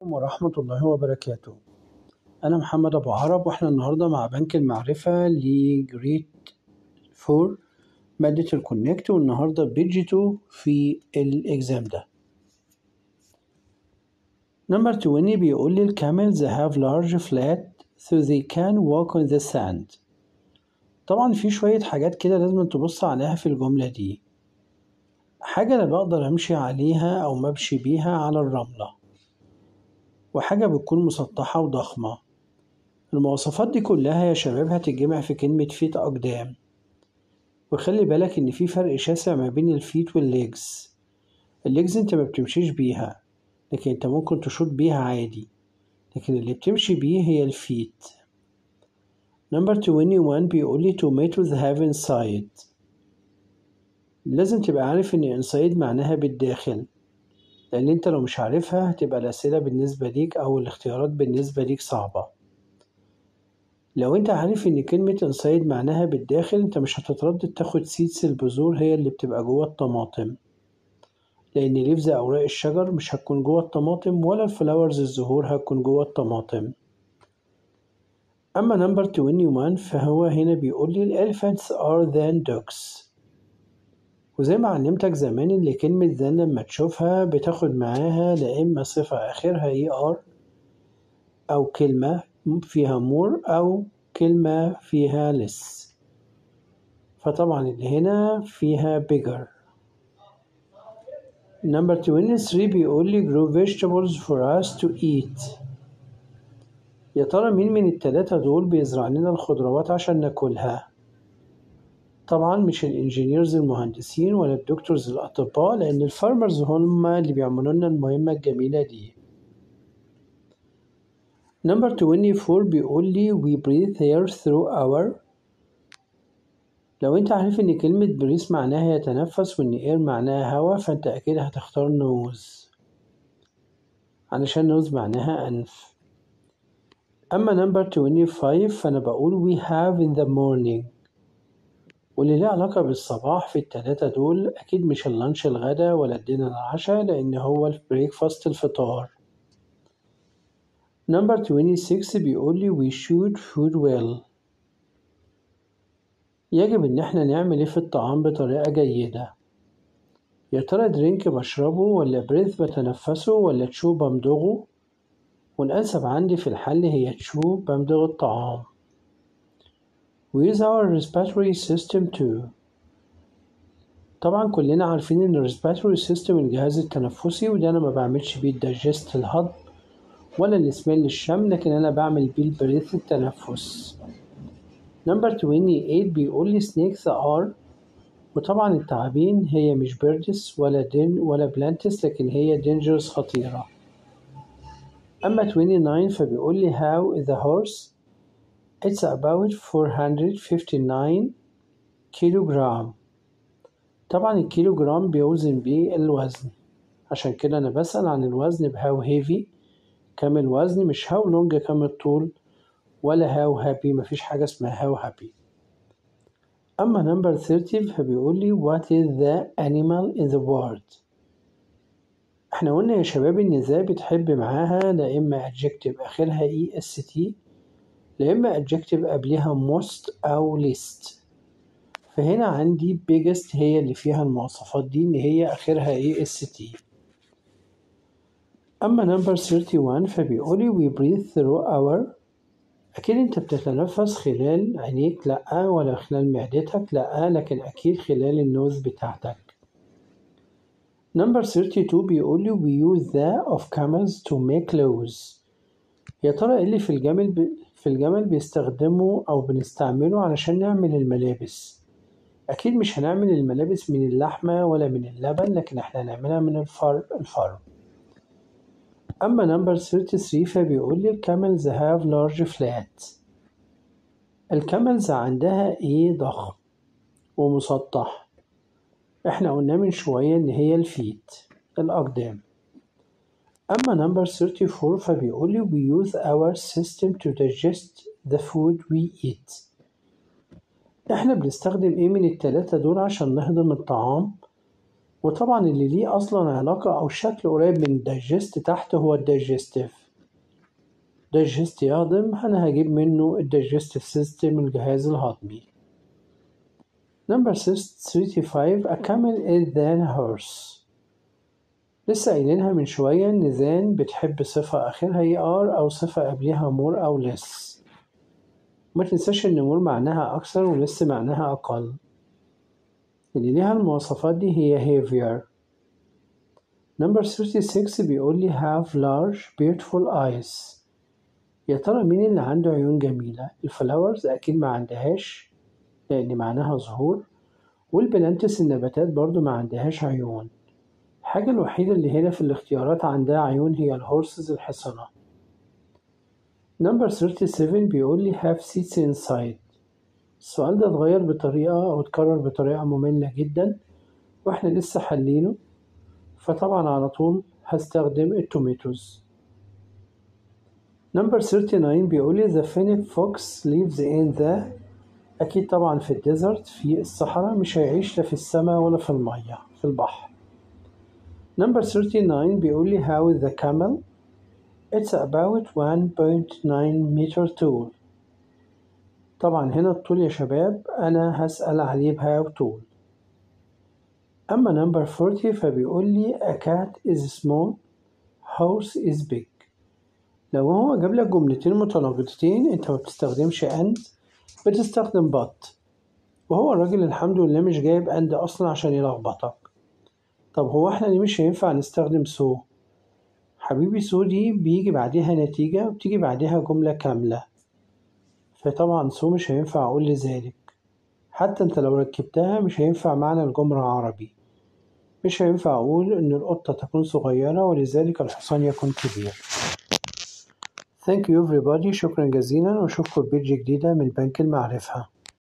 ورحمة الله وبركاته أنا محمد أبو عرب وإحنا النهاردة مع بنك المعرفة لجريد فور مادة الكونكت والنهاردة بيج 2 في الإكزام ده نمبر 20 بيقول لي الكاملز have large flat so they can walk on the sand طبعا في شوية حاجات كده لازم تبص عليها في الجملة دي حاجة أنا بقدر أمشي عليها أو ممشي بيها على الرملة وحاجة بتكون مسطحة وضخمة المواصفات دي كلها يا شباب هتتجمع في كلمة فيت أقدام وخلي بالك إن في فرق شاسع ما بين الفيت والليجز الليجز انت ما بتمشيش بيها لكن انت ممكن تشوط بيها عادي لكن اللي بتمشي بيه هي الفيت نمبر 21 بيقول لي tomatoes have inside لازم تبقى عارف ان inside معناها بالداخل لان انت لو مش عارفها هتبقى الاسئله بالنسبه ليك او الاختيارات بالنسبه ليك صعبه لو انت عارف ان كلمه inside معناها بالداخل انت مش هتتردد تاخد سيدس البذور هي اللي بتبقى جوه الطماطم لان ليفز اوراق الشجر مش هتكون جوه الطماطم ولا الفلاورز الزهور هتكون جوه الطماطم اما نمبر 21 فهو هنا بيقول لي الاليفانتس are than dogs وزي ما علمتك زمان ان كلمة ذن لما تشوفها بتاخد معاها لا اما صفة اخرها اي ار او كلمة فيها مور او كلمة فيها less فطبعا اللي هنا فيها bigger number 23 بيقول لي grow vegetables for us to eat يا ترى مين من التلاتة دول بيزرع لنا الخضروات عشان ناكلها طبعا مش الانجينيرز المهندسين ولا الدكتورز الاطباء لان الفارمرز هم اللي بيعملوا لنا المهمة الجميلة دي نمبر 24 بيقول لي we breathe air through our لو انت عارف ان كلمة بريس معناها يتنفس وان اير معناها هوا فانت اكيد هتختار نوز علشان نوز معناها انف اما نمبر 25 فانا بقول we have in the morning واللي ليه علاقة بالصباح في التلاتة دول أكيد مش اللانش الغدا ولا الدينر العشاء لأن هو البريكفاست الفطار نمبر 26 بيقول لي we should food well يجب إن احنا نعمل ايه في الطعام بطريقة جيدة يا ترى درينك بشربه ولا بريث بتنفسه ولا تشو بمضغه والأنسب عندي في الحل هي تشو بمضغ الطعام We use our respiratory system too. طبعا كلنا عارفين ان ال respiratory system الجهاز التنفسي وده انا ما بعملش بيه الدايجست الهضم ولا السميل الشم لكن انا بعمل بيه البريث التنفس نمبر 28 بيقول لي snakes are وطبعا التعابين هي مش بيردس ولا دين ولا بلانتس لكن هي dangerous خطيرة أما 29 فبيقول لي how is the horse It's about 459 كيلوغرام طبعا الكيلوغرام بيوزن بيه الوزن عشان كده أنا بسأل عن الوزن بهاو هيفي كم الوزن مش هاو لونج كم الطول ولا هاو هابي مفيش حاجة اسمها هاو هابي أما نمبر 30 فبيقول لي what is the animal in the world احنا قلنا يا شباب ان ذا بتحب معاها لا اما adjective اخرها اي اس تي لا إما adjective قبلها most أو least فهنا عندي biggest هي اللي فيها المواصفات دي إن هي آخرها est أما number 31 فبيقولي we breathe through our أكيد أنت بتتنفس خلال عينيك لأ ولا خلال معدتك لأ لكن أكيد خلال النوز بتاعتك number 32 بيقولي we use the of camels to make clothes يا ترى إيه اللي في الجمل ب... في الجمل بيستخدمه أو بنستعمله علشان نعمل الملابس أكيد مش هنعمل الملابس من اللحمة ولا من اللبن لكن احنا هنعملها من الفر الفرو أما نمبر 33 فبيقول لي الكاملز have large flat الكاملز عندها إيه ضخم ومسطح احنا قلنا من شوية إن هي الفيت الأقدام أما number 34 فبيقول لي we use our system to digest the food we eat احنا بنستخدم ايه من التلاتة دول عشان نهضم الطعام وطبعا اللي ليه أصلا علاقة أو شكل قريب من digest تحت هو الدايجستيف digest يهضم أنا هجيب منه الدايجستيف سيستم الجهاز الهضمي Number 35 A camel is than a horse لسه قايلينها من شوية إن ذان بتحب صفة آخرها اي ار أو صفة قبلها مور أو less ما تنساش إن مور معناها أكثر ولس معناها أقل اللي ليها المواصفات دي هي heavier Number 36 بيقول لي have large beautiful eyes يا ترى مين اللي عنده عيون جميلة الفلاورز أكيد ما عندهاش لأن معناها زهور والبلانتس النباتات برضو ما عندهاش عيون الحاجة الوحيدة اللي هنا في الاختيارات عندها عيون هي الهورسز الحصنة Number 37 بيقول لي have seats inside السؤال ده اتغير بطريقة أو اتكرر بطريقة مملة جدا واحنا لسه حلينه فطبعا على طول هستخدم التوميتوز Number 39 بيقول لي the fennec fox lives in the أكيد طبعا في الديزرت في الصحراء مش هيعيش لا في السماء ولا في المية في البحر Number 39 بيقول لي how is the camel It's about 1.9 meter tall طبعا هنا الطول يا شباب أنا هسأل عليه بهاو طول أما number 40 فبيقول لي a cat is small horse is big لو هو جاب لك جملتين متناقضتين انت ما بتستخدمش and بتستخدم but وهو الراجل الحمد لله مش جايب and اصلا عشان يلخبطك طب هو احنا ليه مش هينفع نستخدم so حبيبي so دي بيجي بعدها نتيجة وبتيجي بعدها جملة كاملة فطبعا so مش هينفع اقول لذلك حتى انت لو ركبتها مش هينفع معنى الجملة عربي مش هينفع اقول ان القطة تكون صغيرة ولذلك الحصان يكون كبير Thank you everybody شكرا جزيلا واشوفكم في فيديو جديدة من بنك المعرفة